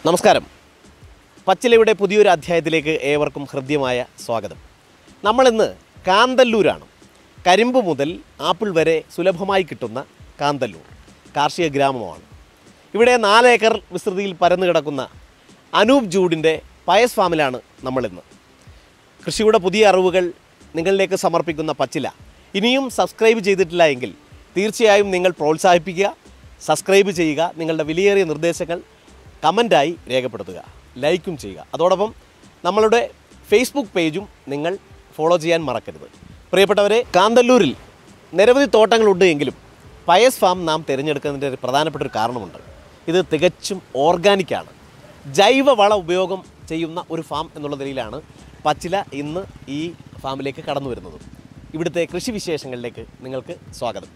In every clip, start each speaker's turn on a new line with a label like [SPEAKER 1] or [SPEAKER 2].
[SPEAKER 1] നമസ്കാരം പച്ചിലയുടെ പുതിയൊരു അധ്യായത്തിലേക്ക് ഏവർക്കും ഹൃദ്യമായ സ്വാഗതം നമ്മളിന്ന് കാന്തല്ലൂരാണ് കരിമ്പ് മുതൽ ആപ്പിൾ വരെ സുലഭമായി കിട്ടുന്ന കാന്തല്ലൂർ കാർഷിക ഗ്രാമമാണ് ഇവിടെ നാല് ഏക്കർ വിസ്തൃതിയിൽ പരന്നു കിടക്കുന്ന അനൂപ് ജൂഡിൻ്റെ പയസ് ഫാമിലാണ് നമ്മളിന്ന് കൃഷിയുടെ പുതിയ അറിവുകൾ നിങ്ങളിലേക്ക് സമർപ്പിക്കുന്ന പച്ചില ഇനിയും സബ്സ്ക്രൈബ് ചെയ്തിട്ടില്ല എങ്കിൽ തീർച്ചയായും നിങ്ങൾ പ്രോത്സാഹിപ്പിക്കുക സബ്സ്ക്രൈബ് ചെയ്യുക നിങ്ങളുടെ വിലയേറിയ നിർദ്ദേശങ്ങൾ കമൻറ്റായി രേഖപ്പെടുത്തുക ലൈക്കും ചെയ്യുക അതോടൊപ്പം നമ്മളുടെ ഫേസ്ബുക്ക് പേജും നിങ്ങൾ ഫോളോ ചെയ്യാൻ മറക്കരുത് പ്രിയപ്പെട്ടവരെ കാന്തല്ലൂരിൽ നിരവധി തോട്ടങ്ങളുണ്ട് എങ്കിലും പയസ് ഫാം നാം തിരഞ്ഞെടുക്കുന്നതിൻ്റെ ഒരു പ്രധാനപ്പെട്ട ഒരു കാരണമുണ്ട് ഇത് തികച്ചും ഓർഗാനിക്കാണ് ജൈവ വള ഉപയോഗം ചെയ്യുന്ന ഒരു ഫാം എന്നുള്ള നിലയിലാണ് പച്ചില ഇന്ന് ഈ ഫാമിലേക്ക് കടന്നു വരുന്നത് ഇവിടുത്തെ കൃഷി വിശേഷങ്ങളിലേക്ക് നിങ്ങൾക്ക് സ്വാഗതം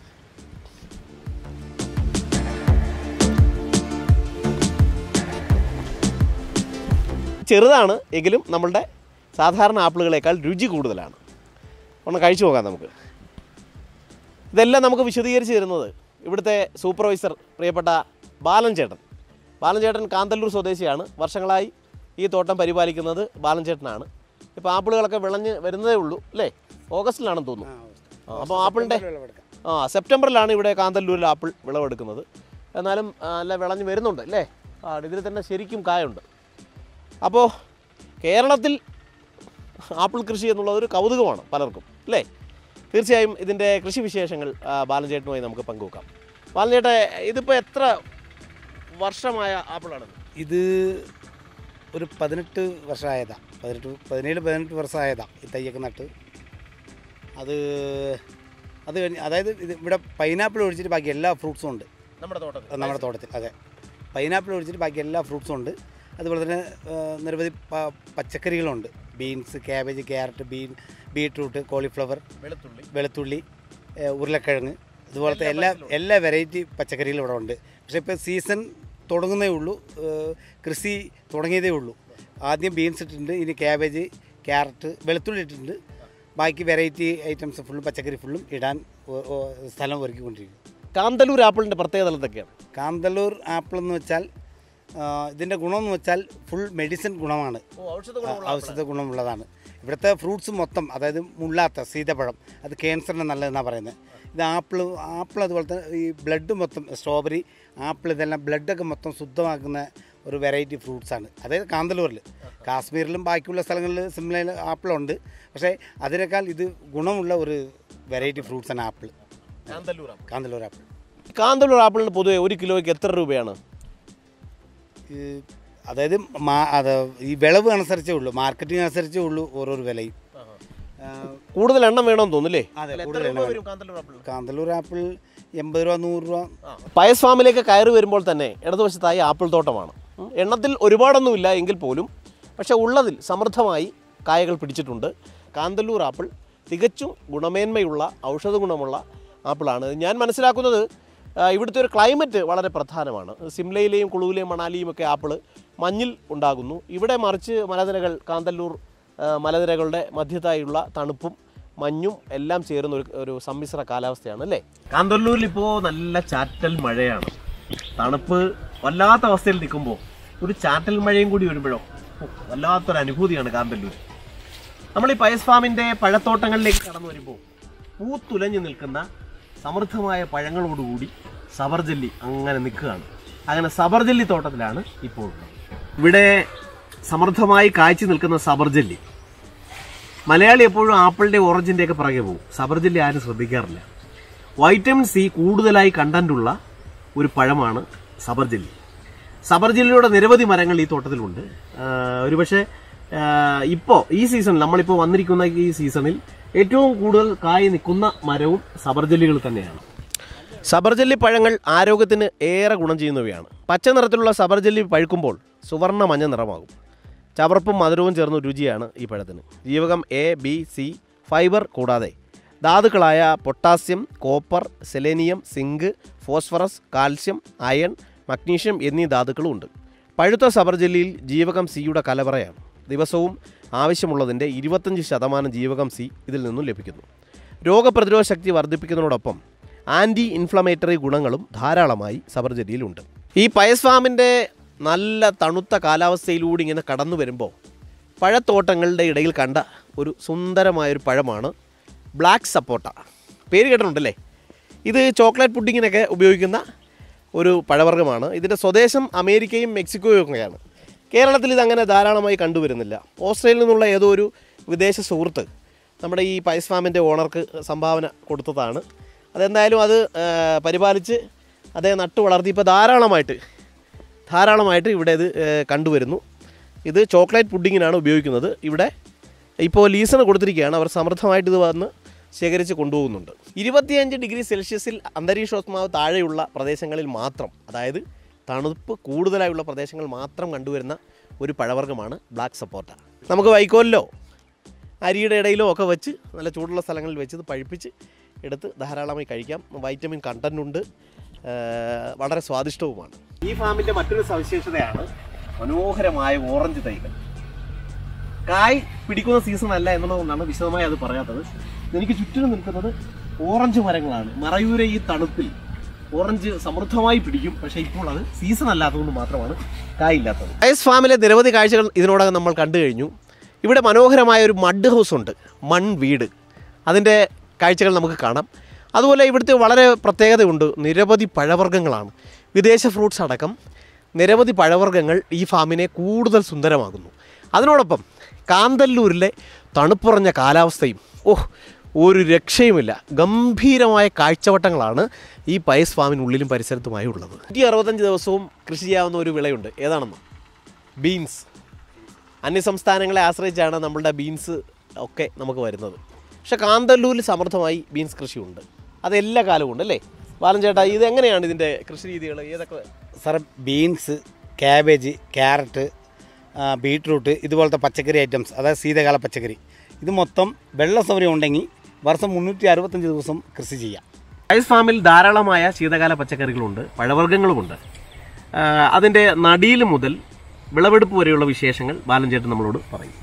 [SPEAKER 1] ചെറുതാണ് എങ്കിലും നമ്മളുടെ സാധാരണ ആപ്പിളുകളേക്കാൾ രുചി കൂടുതലാണ് ഒന്ന് കഴിച്ചു നോക്കാം നമുക്ക് ഇതെല്ലാം നമുക്ക് വിശദീകരിച്ച് തരുന്നത് ഇവിടുത്തെ സൂപ്പർവൈസർ പ്രിയപ്പെട്ട ബാലൻ ചേട്ടൻ ബാലൻ ചേട്ടൻ കാന്തല്ലൂർ സ്വദേശിയാണ് വർഷങ്ങളായി ഈ തോട്ടം പരിപാലിക്കുന്നത് ബാലൻ ചേട്ടനാണ് ഇപ്പോൾ ആപ്പിളുകളൊക്കെ വിളഞ്ഞ് വരുന്നതേ ഉള്ളൂ അല്ലേ ഓഗസ്റ്റിലാണെന്ന് തോന്നുന്നു ആ, അപ്പോൾ ആപ്പിളിൻ്റെ ആ സെപ്റ്റംബറിലാണ് ഇവിടെ കാന്തല്ലൂരിൽ ആപ്പിൾ വിളവെടുക്കുന്നത് എന്നാലും ആ, നല്ല വിളഞ്ഞ് വരുന്നുണ്ട് അല്ലേ ആ ഇതിൽ തന്നെ ശരിക്കും കായുണ്ട് അപ്പോൾ കേരളത്തിൽ ആപ്പിൾ കൃഷി എന്നുള്ളത് ഒരു കൗതുകമാണ് പലർക്കും അല്ലേ തീർച്ചയായും ഇതിൻ്റെ കൃഷി വിശേഷങ്ങൾ ആ, ബാലൻചേട്ടനുമായി നമുക്ക് പങ്കുവെക്കാം ബാലൻചേട്ട ഇതിപ്പോൾ എത്ര വർഷമായ ആപ്പിളാണ്
[SPEAKER 2] ഇത് ഒരു പതിനെട്ട് വർഷമായതാ പതിനെട്ട് പതിനേഴ് പതിനെട്ട് വർഷമായതാ ഈ തയ്യൊക്കെ നട്ട് അത് അത് കഴിഞ്ഞ് അതായത് ഇത് ഇവിടെ പൈനാപ്പിൾ ഒഴിച്ചിട്ട് ബാക്കി എല്ലാ ഫ്രൂട്ട്സും ഉണ്ട്
[SPEAKER 1] നമ്മുടെ തോട്ടത്തിൽ
[SPEAKER 2] നമ്മുടെ തോട്ടത്തിൽ അതെ പൈനാപ്പിൾ ഒഴിച്ചിട്ട് ബാക്കി എല്ലാ ഫ്രൂട്ട്സും ഉണ്ട് അതുപോലെ തന്നെ ആ, നിരവധി പ- പച്ചക്കറികളുണ്ട് beans cabbage carrot bean beetroot cauliflower
[SPEAKER 1] വെളുത്തുള്ളി
[SPEAKER 2] വെളുത്തുള്ളി ഏ, ഉരുളക്കിഴങ്ങ് അതുപോലത്തെ എല്ലാ എല്ലാ വെറൈറ്റി പച്ചക്കറികളും ഇവിടെ ഉണ്ട് പക്ഷേ ഇപ്പോൾ സീസൺ തുടങ്ങുന്നേ ഉള്ളൂ ഏ, കൃഷി തുടങ്ങിയതേ ഉള്ളൂ ആദ്യം ബീൻസ് ഇട്ടിട്ടുണ്ട് ഇനി ക്യാബേജ് ക്യാരറ്റ് വെളുത്തുള്ളി ഇട്ടിട്ടുണ്ട് ബാക്കി വെറൈറ്റി ഐറ്റംസ് ഫുള്ളും പച്ചക്കറി ഫുള്ളും ഇടാൻ ഒ- ഒ- സ്ഥലം ഒരുക്കിക്കൊണ്ടിരിക്കും
[SPEAKER 1] കാന്തല്ലൂർ ആപ്പിളിൻ്റെ പ്രത്യേകത എന്തൊക്കെയാണ്
[SPEAKER 2] കാന്തല്ലൂർ ആപ്പിൾ എന്ന് വെച്ചാൽ ആ, ഇതിൻ്റെ ഗുണമെന്ന് വെച്ചാൽ ഫുൾ മെഡിസിൻ ഗുണമാണ്
[SPEAKER 1] ഓ ഔഷധ
[SPEAKER 2] ഔഷധ ഗുണമുള്ളതാണ് ഇവിടുത്തെ ഫ്രൂട്ട്സ് മൊത്തം അതായത് മുള്ളാത്ത സീതപ്പഴം അത് ക്യാൻസറിന് നല്ലതെന്നാണ് പറയുന്നത് ഇത് ആപ്പിൾ ആപ്പിൾ അതുപോലെ തന്നെ ഈ ബ്ലഡ് മൊത്തം സ്ട്രോബെറി ആപ്പിൾ ഇതെല്ലാം ബ്ലഡൊക്കെ മൊത്തം ശുദ്ധമാക്കുന്ന ഒരു വെറൈറ്റി ഫ്രൂട്ട്സാണ് അതായത് കാന്തല്ലൂരിൽ കാശ്മീരിലും ബാക്കിയുള്ള സ്ഥലങ്ങളിൽ സിംലയിൽ ആപ്പിളുണ്ട് പക്ഷേ അതിനേക്കാൾ ഇത് ഗുണമുള്ള ഒരു വെറൈറ്റി ഫ്രൂട്ട്സാണ് apple
[SPEAKER 1] Kanthalloor apple
[SPEAKER 2] Kanthalloor apple
[SPEAKER 1] Kanthalloor ആപ്പിളിന് പൊതുവെ ഒരു കിലോയ്ക്ക് എത്ര രൂപയാണ്
[SPEAKER 2] ഈ അതായത് മാ അത് ഈ വിളവ് അനുസരിച്ചേ ഉള്ളൂ മാർക്കറ്റിംഗ് അനുസരിച്ചേ ഉള്ളൂ ഓരോരോ വിലയും ആ,
[SPEAKER 1] കൂടുതൽ എണ്ണം വേണമെന്ന് തോന്നുന്നില്ലേ
[SPEAKER 2] അതെ,
[SPEAKER 1] അല്ല, എത്ര
[SPEAKER 2] കൂടുതൽ
[SPEAKER 1] രൂപ
[SPEAKER 2] എണ്ണം
[SPEAKER 1] വരും കാന്തല്ലൂർ ആപ്പിൾ
[SPEAKER 2] കാന്തല്ലൂർ ആപ്പിൾ എൺപത് രൂപ നൂറ് രൂപ
[SPEAKER 1] പയസ് ഫാമിലേക്ക് കയറി വരുമ്പോൾ തന്നെ ഇടതുവശത്തായി ആപ്പിൾ തോട്ടമാണ് ഉം. എണ്ണത്തിൽ ഒരുപാടൊന്നുമില്ല എങ്കിൽ പോലും പക്ഷേ ഉള്ളതിൽ സമൃദ്ധമായി കായകൾ പിടിച്ചിട്ടുണ്ട് കാന്തല്ലൂർ ആപ്പിൾ തികച്ചും ഗുണമേന്മയുള്ള ഔഷധ ഗുണമുള്ള ആപ്പിളാണ് ഞാൻ മനസ്സിലാക്കുന്നത് ആ, ഇവിടുത്തെ ഒരു ക്ലൈമറ്റ് വളരെ പ്രധാനമാണ് സിംലയിലെയും കുളുവിലെയും മണാലിയും ഒക്കെ ആപ്പിൾ മഞ്ഞിൽ ഉണ്ടാകുന്നു ഇവിടെ മറിച്ച് മലനിരകൾ കാന്തല്ലൂർ ആ, മലനിരകളുടെ മധ്യത്തായുള്ള തണുപ്പും മഞ്ഞും എല്ലാം ചേരുന്ന ഒരു ഒരു സമ്മിശ്ര കാലാവസ്ഥയാണ് അല്ലേ കാന്തല്ലൂരിൽ ഇപ്പോൾ നല്ല ചാറ്റൽ മഴയാണ് തണുപ്പ് വല്ലാത്ത അവസ്ഥയിൽ നിൽക്കുമ്പോൾ ഒരു ചാറ്റൽ മഴയും കൂടി വരുമ്പോഴോ ഓ, വല്ലാത്തൊരു അനുഭൂതിയാണ് കാന്തല്ലൂർ നമ്മൾ ഈ പയസ് ഫാമിൻ്റെ പഴത്തോട്ടങ്ങളിലേക്ക് കടന്നു വരുമ്പോൾ പൂത്തുലഞ്ഞു നിൽക്കുന്ന സമൃദ്ധമായ പഴങ്ങളോടുകൂടി സബർജല്ലി അങ്ങനെ നിൽക്കുകയാണ് അങ്ങനെ സബർജല്ലി തോട്ടത്തിലാണ് ഇപ്പോൾ ഉള്ളത് ഇവിടെ സമൃദ്ധമായി കായ്ച്ചു നിൽക്കുന്ന സബർജല്ലി മലയാളി എപ്പോഴും ആപ്പിളിന്റെ ഓറഞ്ചിന്റെ ഒക്കെ പിറകെ പോകും സബർജല്ലി ആരും ശ്രദ്ധിക്കാറില്ല വൈറ്റമിൻ സി കൂടുതലായി കണ്ടന്റ് ഉള്ള ഒരു പഴമാണ് സബർജല്ലി സബർജല്ലിയുടെ നിരവധി മരങ്ങൾ ഈ തോട്ടത്തിലുണ്ട് ആഹ് ഒരുപക്ഷെ ഇപ്പോൾ ഈ സീസണിൽ നമ്മളിപ്പോൾ വന്നിരിക്കുന്ന ഈ സീസണിൽ ഏറ്റവും കൂടുതൽ കായ് നിൽക്കുന്ന മരവും സബർജല്ലികൾ തന്നെയാണ് സബർജല്ലി പഴങ്ങൾ ആരോഗ്യത്തിന് ഏറെ ഗുണം ചെയ്യുന്നവയാണ് പച്ച നിറത്തിലുള്ള സബർജല്ലി പഴുക്കുമ്പോൾ സുവർണ്ണ മഞ്ഞ നിറമാകും ചവർപ്പും മധുരവും ചേർന്ന രുചിയാണ് ഈ പഴത്തിന് ജീവകം എ ബി സി ഫൈബർ കൂടാതെ ധാതുക്കളായ potassium copper selenium zinc phosphorus calcium iron magnesium എന്നീ ധാതുക്കളും ഉണ്ട് പഴുത്ത സബർജല്ലിയിൽ ജീവകം സിയുടെ കലവറയാണ് ദിവസവും ആവശ്യമുള്ളതിൻ്റെ ഇരുപത്തഞ്ച് ശതമാനം ജീവകം സി ഇതിൽ നിന്നും ലഭിക്കുന്നു രോഗപ്രതിരോധ ശക്തി വർദ്ധിപ്പിക്കുന്നതിനോടൊപ്പം ആൻറ്റി ഇൻഫ്ലമേറ്ററി ഗുണങ്ങളും ധാരാളമായി സബർജലിയിലുണ്ട് ഈ പയസ് ഫാമിൻ്റെ നല്ല തണുത്ത കാലാവസ്ഥയിലൂടെ ഇങ്ങനെ കടന്നു വരുമ്പോൾ പഴത്തോട്ടങ്ങളുടെ ഇടയിൽ കണ്ട ഒരു സുന്ദരമായൊരു പഴമാണ് ബ്ലാക്ക് സപ്പോട്ട പേര് കേട്ടിട്ടുണ്ടല്ലേ ഇത് ചോക്ലേറ്റ് പുഡിങ്ങിനൊക്കെ ഉപയോഗിക്കുന്ന ഒരു പഴവർഗ്ഗമാണ് ഇതിൻ്റെ സ്വദേശം അമേരിക്കയും മെക്സിക്കോയും ഒക്കെയാണ് കേരളത്തിൽ ഇതങ്ങനെ ധാരാളമായി കണ്ടുവരുന്നില്ല ഓസ്ട്രേലിയയിൽ നിന്നുള്ള ഏതോ ഒരു വിദേശ സുഹൃത്ത് നമ്മുടെ ഈ പൈസ് ഫാമിൻ്റെ ഓണർക്ക് സംഭാവന കൊടുത്തതാണ് അതെന്തായാലും അത് ആ, പരിപാലിച്ച് അദ്ദേഹം നട്ടു വളർത്തി ഇപ്പോൾ ധാരാളമായിട്ട് ധാരാളമായിട്ട് ഇവിടെ ഇത് ഏ, കണ്ടുവരുന്നു ഇത് ചോക്ലേറ്റ് പുഡിങ്ങിനാണ് ഉപയോഗിക്കുന്നത് ഇവിടെ ഇപ്പോൾ ലീസണ് കൊടുത്തിരിക്കുകയാണ് അവർ സമൃദ്ധമായിട്ട് ഇത് വന്ന് ശേഖരിച്ച് കൊണ്ടുപോകുന്നുണ്ട് ഇരുപത്തിയഞ്ച് ഡിഗ്രി സെൽഷ്യസിൽ അന്തരീക്ഷോഷ്മാവ് താഴെയുള്ള പ്രദേശങ്ങളിൽ മാത്രം അതായത് തണുപ്പ് കൂടുതലായുള്ള പ്രദേശങ്ങൾ മാത്രം കണ്ടുവരുന്ന ഒരു പഴവർഗ്ഗമാണ് ബ്ലാക്ക് സപ്പോർട്ട നമുക്ക് വൈക്കോലിലോ അരിയുടെ ഇടയിലോ ഒക്കെ വെച്ച് നല്ല ചൂടുള്ള സ്ഥലങ്ങളിൽ വെച്ച് ഇത് പഴുപ്പിച്ച് എടുത്ത് ധാരാളമായി കഴിക്കാം വൈറ്റമിൻ കണ്ടൻ്റ് ഉണ്ട് ആ, വളരെ സ്വാദിഷ്ടവുമാണ് ഈ ഫാമിൻ്റെ മറ്റൊരു സവിശേഷതയാണ് മനോഹരമായ ഓറഞ്ച് തൈകൾ കായ് പിടിക്കുന്ന സീസൺ അല്ല എന്നുള്ളതുകൊണ്ടാണ് വിശദമായി അത് പറയാത്തത് എനിക്ക് ചുറ്റിനും നിൽക്കുന്നത് ഓറഞ്ച് മരങ്ങളാണ് മറയൂരെ ഈ തണുപ്പിൽ ഓറഞ്ച് സമൃദ്ധമായി പിടിക്കും പക്ഷേ ഇപ്പോൾ അത് സീസൺ അല്ലാത്തതുകൊണ്ട് മാത്രമാണ് കായില്ലാത്തത് ഐസ് ഫാമിലെ നിരവധി കാഴ്ചകൾ ഇതിനോടകം നമ്മൾ കണ്ടു കഴിഞ്ഞു ഇവിടെ മനോഹരമായ ഒരു മഡ് ഹൗസ് ഉണ്ട് മൺ വീട് അതിൻ്റെ കാഴ്ചകൾ നമുക്ക് കാണാം അതുപോലെ ഇവിടുത്തെ വളരെ പ്രത്യേകതയുണ്ട് നിരവധി പഴവർഗ്ഗങ്ങളാണ് വിദേശ ഫ്രൂട്ട്സ് അടക്കം നിരവധി പഴവർഗ്ഗങ്ങൾ ഈ ഫാമിനെ കൂടുതൽ സുന്ദരമാകുന്നു അതിനോടൊപ്പം കാന്തല്ലൂരിലെ തണുപ്പുറഞ്ഞ കാലാവസ്ഥയും ഓഹ് ഒരു രക്ഷയുമില്ല ഗംഭീരമായ കാഴ്ചവട്ടങ്ങളാണ് ഈ പയസ് ഫാമിനുള്ളിലും പരിസരത്തുമായി ഉള്ളത് നൂറ്റി അറുപത്തഞ്ച് ദിവസവും കൃഷി ചെയ്യാവുന്ന ഒരു വിളയുണ്ട് ഏതാണെന്നോ ബീൻസ് അന്യസംസ്ഥാനങ്ങളെ ആശ്രയിച്ചാണ് നമ്മളുടെ ബീൻസ് ഒക്കെ നമുക്ക് വരുന്നത് പക്ഷെ കാന്തല്ലൂരിൽ സമൃദ്ധമായി ബീൻസ് കൃഷിയുണ്ട് അത് എല്ലാ കാലവും ഉണ്ട് അല്ലേ ബാലൻ ചേട്ടാ ഇത് എങ്ങനെയാണ് ഇതിൻ്റെ കൃഷി രീതികൾ ഏതൊക്കെ
[SPEAKER 2] സാർ ബീൻസ് ക്യാബേജ് ക്യാരറ്റ് ആ, ബീട്രൂട്ട് ഇതുപോലത്തെ പച്ചക്കറി ഐറ്റംസ് അതായത് ശീതകാല പച്ചക്കറി ഇത് മൊത്തം വെള്ള സൗകര്യം ഉണ്ടെങ്കിൽ വർഷം മുന്നൂറ്റി അറുപത്തഞ്ച് ദിവസം കൃഷി ചെയ്യാം
[SPEAKER 1] ഐസ് ഫാമിൽ ധാരാളമായ ശീതകാല പച്ചക്കറികളുണ്ട് പഴവർഗ്ഗങ്ങളുമുണ്ട് ആ, അതിൻ്റെ നടീൽ മുതൽ വിളവെടുപ്പ് വരെയുള്ള വിശേഷങ്ങൾ ബാലൻ ചേട്ടൻ നമ്മളോട് പറയും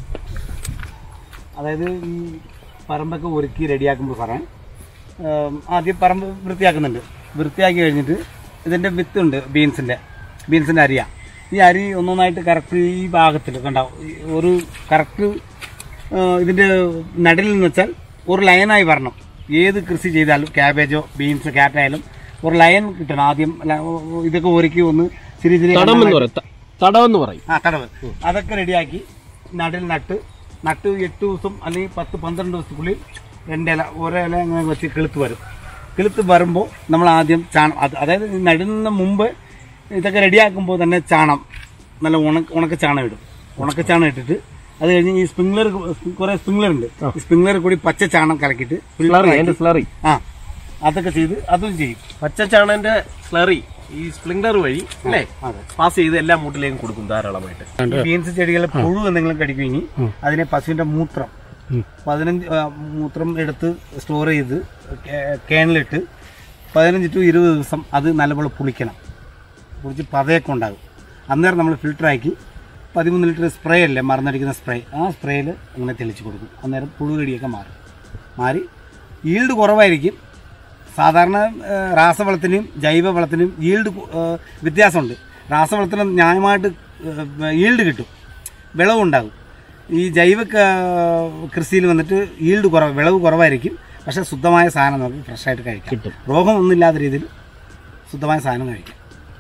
[SPEAKER 2] അതായത് ഈ പറമ്പൊക്കെ ഒരുക്കി റെഡിയാക്കുമ്പോൾ സാറേ ഉം, ആദ്യം പറമ്പ് വൃത്തിയാക്കുന്നുണ്ട് വൃത്തിയാക്കി കഴിഞ്ഞിട്ട് ഇതിൻ്റെ വിത്തുണ്ട് ബീൻസിൻ്റെ ബീൻസിൻ്റെ അരിയ ഈ അരി ഒന്നൊന്നായിട്ട് കറക്റ്റ് ഈ ഭാഗത്തിൽ കണ്ടോ ഈ ഒരു കറക്റ്റ് ഇതിൻ്റെ നടിൽ എന്ന് വെച്ചാൽ ഒരു ലൈനായി വരണം ഏത് കൃഷി ചെയ്താലും ക്യാബേജോ ബീൻസ് ക്യാരറ്റ് ആയാലും ഒരു ലൈൻ കിട്ടണം ആദ്യം ല- ഇതൊക്കെ ഒരുക്കി ഒന്ന് ചെറിയ ചെറിയ
[SPEAKER 1] തടം എന്ന് പറയും ത- തടം എന്ന് പറയും
[SPEAKER 2] ആ തടവ് അതൊക്കെ റെഡിയാക്കി നടിൽ നട്ട് നട്ട് എട്ട് ദിവസം അല്ലെങ്കിൽ പത്ത് പന്ത്രണ്ട് ദിവസത്തിനുള്ളിൽ രണ്ടില ഒരില ഇങ്ങനെ വെച്ച് കിളുത്ത് വരും കിളുത്ത് വരുമ്പോൾ നമ്മൾ ആദ്യം ചാണം അത് അതായത് ഈ നടുന്ന മുമ്പ് ഇതൊക്കെ റെഡിയാക്കുമ്പോൾ തന്നെ ചാണം നല്ല ഉണക്ക ഉണക്ക ചാണം ഇടും ഉണക്ക ചാണം ഇട്ടിട്ട് അത് കഴിഞ്ഞ് ഈ സ്പ്രിംഗ്ലർ കുറെ സ്പ്രിംഗ്ലർ ഉണ്ട് ഈ സ്പ്രിംഗ്ലർ കൂടി പച്ച ചാണം കലക്കിയിട്ട് filter
[SPEAKER 1] സ്ലറി
[SPEAKER 2] ആക്കി-
[SPEAKER 1] അതിൻ്റെ സ്ലറി
[SPEAKER 2] ആ അതൊക്കെ ചെയ്ത് അതും ചെയ്യും
[SPEAKER 1] പച്ചച്ചാണന്റെ സ്ലറി ഈ സ്പ്രിംഗ്ലർ വഴി അല്ലേ
[SPEAKER 2] അതെ
[SPEAKER 1] പാസ് ചെയ്ത് എല്ലാ മൂട്ടിലേക്കും കൊടുക്കും ധാരാളമായിട്ട്
[SPEAKER 2] ഈ ബീൻസ് ചെടികളെ പുഴു എന്തെങ്കിലും കടിക്കുമെങ്കിൽ അതിനെ പശുവിന്റെ മൂത്രം പതിനഞ്ച് ആ, മൂത്രം എടുത്ത് സ്റ്റോർ ചെയ്ത് കേ- കേണിലിട്ട് പതിനഞ്ച് ടു ഇരുപത് ദിവസം അത് നല്ലപോലെ പുളിക്കണം പുളിച്ച് പതയൊക്കെ ഉണ്ടാകും അന്നേരം നമ്മൾ ഫിൽറ്ററാക്കി പതിമൂന്ന് ലിറ്റർ സ്പ്രേ അല്ലേ മറന്നടിക്കുന്ന സ്പ്രേ ആ സ്പ്രേയിൽ അങ്ങനെ തെളിച്ച് കൊടുക്കും അന്നേരം പുഴു കടിയൊക്കെ മാറും മാറി ഈൽഡ് കുറവായിരിക്കും സാധാരണ ആ, രാസവളത്തിനും ജൈവവളത്തിനും ഈൽഡ് വ്യത്യാസമുണ്ട് രാസവളത്തിന് ന്യായമായിട്ട് ഈൽഡ് കിട്ടും വിളവുണ്ടാകും ഈ ജൈവ ക- കൃഷിയിൽ വന്നിട്ട് ഈൽഡ് കുറവ് വിളവ് കുറവായിരിക്കും പക്ഷേ ശുദ്ധമായ സാധനം നമുക്ക് ഫ്രഷായിട്ട് കഴിക്കാം
[SPEAKER 1] കിട്ടും.
[SPEAKER 2] രോഗമൊന്നുമില്ലാത്ത രീതിയിൽ ശുദ്ധമായ സാധനം കഴിക്കാം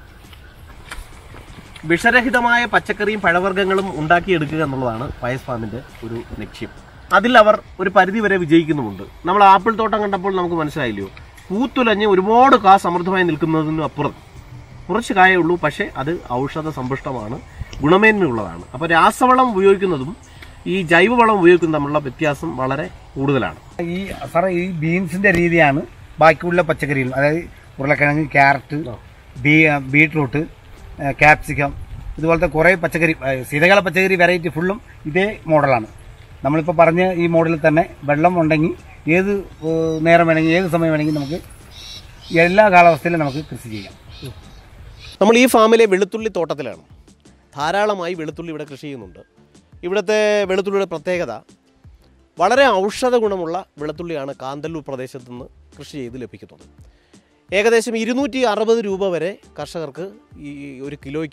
[SPEAKER 1] വിഷരഹിതമായ പച്ചക്കറിയും പഴവർഗ്ഗങ്ങളും ഉണ്ടാക്കിയെടുക്കുക എന്നുള്ളതാണ് പയസ് ഫാമിന്റെ ഒരു ലക്ഷ്യം അതിൽ അവർ ഒരു പരിധി വരെ വിജയിക്കുന്നുമുണ്ട് നമ്മൾ ആപ്പിൾ തോട്ടം കണ്ടപ്പോൾ നമുക്ക് മനസ്സിലായില്ലയോ പൂത്തുലഞ്ഞ് ഒരുപാട് കാ സമൃദ്ധമായി നിൽക്കുന്നതിനും അപ്പുറം കുറച്ച് കായേ ഉള്ളൂ പക്ഷേ അത് ഔഷധ സമ്പുഷ്ടമാണ് ഗുണമേന്മയുള്ളതാണ് അപ്പോൾ രാസവളം ഉപയോഗിക്കുന്നതും ഈ ജൈവവളം ഉപയോഗിക്കുന്നതും തമ്മിലുള്ള വ്യത്യാസം വളരെ കൂടുതലാണ്
[SPEAKER 2] ഈ സാറേ ഈ ബീൻസിന്റെ രീതിയാണ് ബാക്കിയുള്ള പച്ചക്കറികളും അതായത് ഉരുളക്കിഴങ്ങ് ക്യാരറ്റ് ബീ ബീട്രൂട്ട് ക്യാപ്സിക്കം ഇതുപോലത്തെ കുറേ പച്ചക്കറി ഏ, ശീതകാല പച്ചക്കറി വെറൈറ്റി ഫുള്ളും ഇതേ മോഡലാണ് നമ്മളിപ്പോൾ പറഞ്ഞ ഈ മോഡലിൽ തന്നെ വെള്ളം ഉണ്ടെങ്കിൽ ഏത് ഏ, നേരം വേണമെങ്കിൽ ഏത് സമയം വേണമെങ്കിൽ നമുക്ക് എല്ലാ കാലാവസ്ഥയിലും നമുക്ക് കൃഷി ചെയ്യാം
[SPEAKER 1] നമ്മൾ ഈ ഫാമിലെ വെളുത്തുള്ളി തോട്ടത്തിലാണ് ധാരാളമായി വെളുത്തുള്ളി ഇവിടെ കൃഷി ചെയ്യുന്നുണ്ട് ഇവിടുത്തെ വെളുത്തുള്ളിയുടെ പ്രത്യേകത വളരെ ഔഷധ ഗുണമുള്ള വെളുത്തുള്ളിയാണ് കാന്തല്ലൂർ പ്രദേശത്ത് നിന്ന് കൃഷി ചെയ്ത് ലഭിക്കുന്നത് ഏകദേശം ഇരുന്നൂറ്റി അറുപത് രൂപ വരെ കർഷകർക്ക് ഈ ഒരു കിലോയ്ക്ക്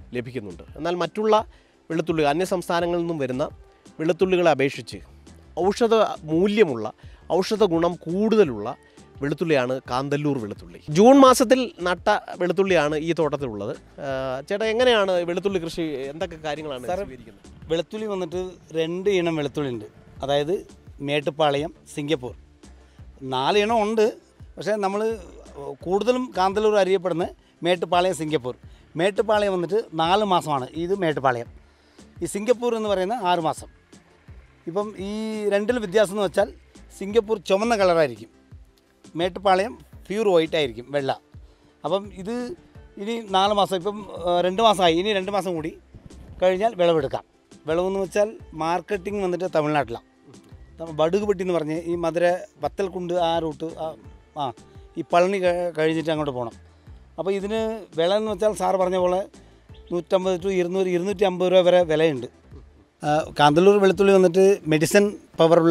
[SPEAKER 1] ലഭിക്കുന്നുണ്ട് എന്നാൽ മറ്റുള്ള വെളുത്തുള്ളി അന്യ സംസ്ഥാനങ്ങളിൽ നിന്നും വരുന്ന വെളുത്തുള്ളികളെ അപേക്ഷിച്ച് ഔഷധ മൂല്യമുള്ള ഔഷധ ഗുണം കൂടുതലുള്ള വെളുത്തുള്ളിയാണ് കാന്തല്ലൂർ വെളുത്തുള്ളി ജൂൺ മാസത്തിൽ നട്ട വെളുത്തുള്ളിയാണ് ഈ തോട്ടത്തിലുള്ളത് ആ, ചേട്ടാ എങ്ങനെയാണ് വെളുത്തുള്ളി കൃഷി എന്തൊക്കെ കാര്യങ്ങളാണ് സ്വീകരിക്കുന്നത്
[SPEAKER 2] വെളുത്തുള്ളി വന്നിട്ട് രണ്ട് ഇനം വെളുത്തുള്ളി ഉണ്ട് അതായത് മേട്ടുപ്പാളയം സിംഗപ്പൂർ നാല് ഇനം ഉണ്ട് പക്ഷേ നമ്മൾ കൂടുതലും കാന്തല്ലൂർ അറിയപ്പെടുന്ന മേട്ടുപ്പാളയം സിംഗപ്പൂർ മേട്ടുപ്പാളയം വന്നിട്ട് നാല് മാസമാണ് ഇത് മേട്ടുപ്പാളയം ഈ സിംഗപ്പൂർ എന്ന് പറയുന്ന ആറ് മാസം ഇപ്പം ഈ രണ്ടിലും വ്യത്യാസം എന്ന് വെച്ചാൽ സിംഗപ്പൂർ ചുമന്ന കളറായിരിക്കും മേട്ടുപ്പാളയം പ്യൂർ വൈറ്റ് ആയിരിക്കും വെള്ള അപ്പം ഇത് ഇനി നാല് മാസം ഇപ്പം ആ, രണ്ട് മാസമായി ഇനി രണ്ട് മാസം കൂടി കഴിഞ്ഞാൽ വിളവെടുക്കാം വിളവെന്ന് വെച്ചാൽ മാർക്കറ്റിംഗ് വന്നിട്ട് തമിഴ്നാട്ടിലാണ് ത- ബടുകുപെട്ടി എന്ന് പറഞ്ഞ് ഈ മധുര വത്തൽക്കുണ്ട് ആ റൂട്ട് ആ ആ ഈ പളനി ക- കഴിഞ്ഞിട്ട് അങ്ങോട്ട് പോകണം അപ്പോൾ ഇതിന് വില എന്ന് വെച്ചാൽ സാറ് പറഞ്ഞ പോലെ നൂറ്റമ്പത് ടു ഇരുന്നൂറ് ഇരുന്നൂറ്റി അമ്പത് രൂപ വരെ വിലയുണ്ട് ആ, കാന്തല്ലൂർ വെളുത്തുള്ളി വന്നിട്ട് മെഡിസിൻ പവറുള്ള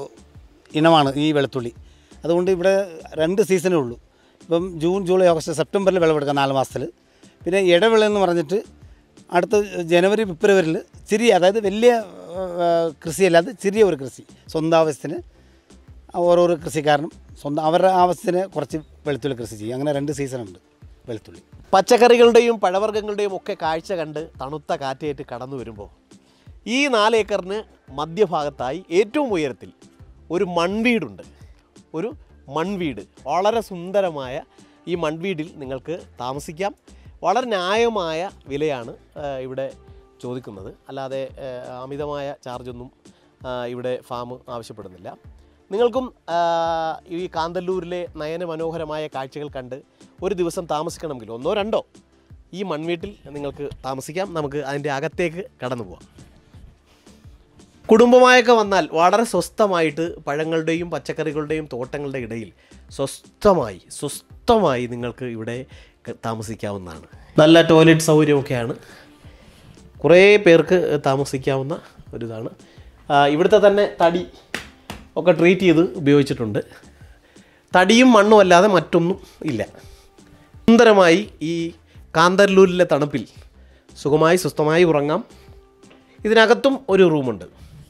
[SPEAKER 2] ഇനമാണ് ഈ വെളുത്തുള്ളി അതുകൊണ്ട് ഇവിടെ രണ്ട് സീസണേ ഉള്ളൂ ഇപ്പം ജൂൺ ജൂലൈ ഓഗസ്റ്റ് സെപ്റ്റംബറിൽ വിളവെടുക്കാം നാല് മാസത്തിൽ പിന്നെ ഇടവിള എന്ന് പറഞ്ഞിട്ട് അടുത്ത ജനുവരി ഫെബ്രുവരിയിൽ ചെറിയ അതായത് വലിയ ആ, കൃഷിയല്ലാതെ ചെറിയ ഒരു കൃഷി സ്വന്തം ആവശ്യത്തിന് ഓരോരോ കൃഷിക്കാരനും സ്വന്തം അവരുടെ ആവശ്യത്തിന് കുറച്ച് വെളുത്തുള്ളി കൃഷി ചെയ്യും അങ്ങനെ രണ്ട് സീസണുണ്ട് വെളുത്തുള്ളി
[SPEAKER 1] പച്ചക്കറികളുടെയും പഴവർഗ്ഗങ്ങളുടെയും ഒക്കെ കാഴ്ച കണ്ട് തണുത്ത കാറ്റേറ്റ് കടന്നു വരുമ്പോൾ ഈ നാലേക്കറിന് മധ്യഭാഗത്തായി ഏറ്റവും ഉയരത്തിൽ ഒരു മൺവീടുണ്ട് ഒരു മൺവീട് വളരെ സുന്ദരമായ ഈ മൺവീടിൽ നിങ്ങൾക്ക് താമസിക്കാം വളരെ ന്യായമായ വിലയാണ് ആ, ഇവിടെ ചോദിക്കുന്നത് അല്ലാതെ ആ, അമിതമായ ചാർജൊന്നും ആ, ഇവിടെ ഫാം ആവശ്യപ്പെടുന്നില്ല നിങ്ങൾക്കും ആ, ഈ കാന്തല്ലൂരിലെ നയനമനോഹരമായ കാഴ്ചകൾ കണ്ട് ഒരു ദിവസം താമസിക്കണമെങ്കിൽ ഒന്നോ രണ്ടോ ഈ മൺവീട്ടിൽ നിങ്ങൾക്ക് താമസിക്കാം നമുക്ക് അതിൻ്റെ അകത്തേക്ക് കടന്നു പോവാം കുടുംബമായൊക്കെ വന്നാൽ വളരെ സ്വസ്ഥമായിട്ട് പഴങ്ങളുടെയും പച്ചക്കറികളുടെയും തോട്ടങ്ങളുടെ ഇടയിൽ സ്വസ്ഥമായി സ്വസ്ഥമായി നിങ്ങൾക്ക് ഇവിടെ ക- താമസിക്കാവുന്നതാണ് നല്ല ടോയ്ലറ്റ് സൗകര്യമൊക്കെയാണ് കുറേ പേർക്ക് താമസിക്കാവുന്ന ഒരിതാണ് ആ, ഇവിടുത്തെ തന്നെ തടി ഒക്കെ ട്രീറ്റ് ചെയ്ത് ഉപയോഗിച്ചിട്ടുണ്ട് തടിയും മണ്ണും അല്ലാതെ മറ്റൊന്നും ഇല്ല സുന്ദരമായി ഈ കാന്തല്ലൂരിലെ തണുപ്പിൽ സുഖമായി സ്വസ്ഥമായി ഉറങ്ങാം ഇതിനകത്തും ഒരു റൂമുണ്ട്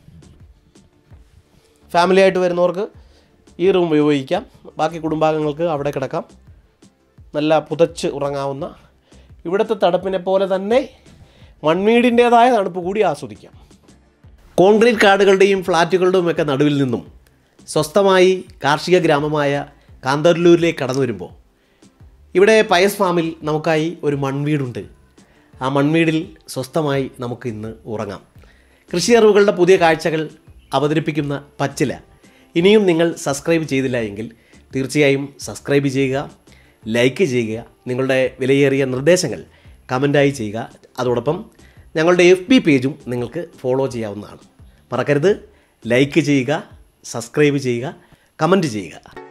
[SPEAKER 1] ഫാമിലി ആയിട്ട് വരുന്നവർക്ക് ഈ റൂം ഉപയോഗിക്കാം ബാക്കി കുടുംബാംഗങ്ങൾക്ക് അവിടെ കിടക്കാം നല്ല പുതച്ച് ഉറങ്ങാവുന്ന ഇവിടുത്തെ തണുപ്പിനെ പോലെ തന്നെ മൺവീടിൻ്റേതായ തണുപ്പ് കൂടി ആസ്വദിക്കാം കോൺക്രീറ്റ് കാടുകളുടെയും ഫ്ലാറ്റുകളുടെയും ഒക്കെ നടുവിൽ നിന്നും സ്വസ്ഥമായി കാർഷിക ഗ്രാമമായ കാന്തല്ലൂരിലേക്ക് കടന്നു വരുമ്പോൾ ഇവിടെ പയസ് ഫാമിൽ നമുക്കായി ഒരു മൺവീടുണ്ട് ആ മൺവീടിൽ സ്വസ്ഥമായി നമുക്ക് ഇന്ന് ഉറങ്ങാം കൃഷി അറിവുകളുടെ പുതിയ കാഴ്ചകൾ അവതരിപ്പിക്കുന്ന പച്ചില ഇനിയും നിങ്ങൾ സബ്സ്ക്രൈബ് ചെയ്തില്ല എങ്കിൽ തീർച്ചയായും സബ്സ്ക്രൈബ് ചെയ്യുക ലൈക്ക് ചെയ്യുക നിങ്ങളുടെ വിലയേറിയ നിർദ്ദേശങ്ങൾ കമൻറ്റായി ചെയ്യുക അതോടൊപ്പം ഞങ്ങളുടെ എഫ് ബി പേജും നിങ്ങൾക്ക് ഫോളോ ചെയ്യാവുന്നതാണ് മറക്കരുത് ലൈക്ക് ചെയ്യുക സബ്സ്ക്രൈബ് ചെയ്യുക കമൻറ്റ് ചെയ്യുക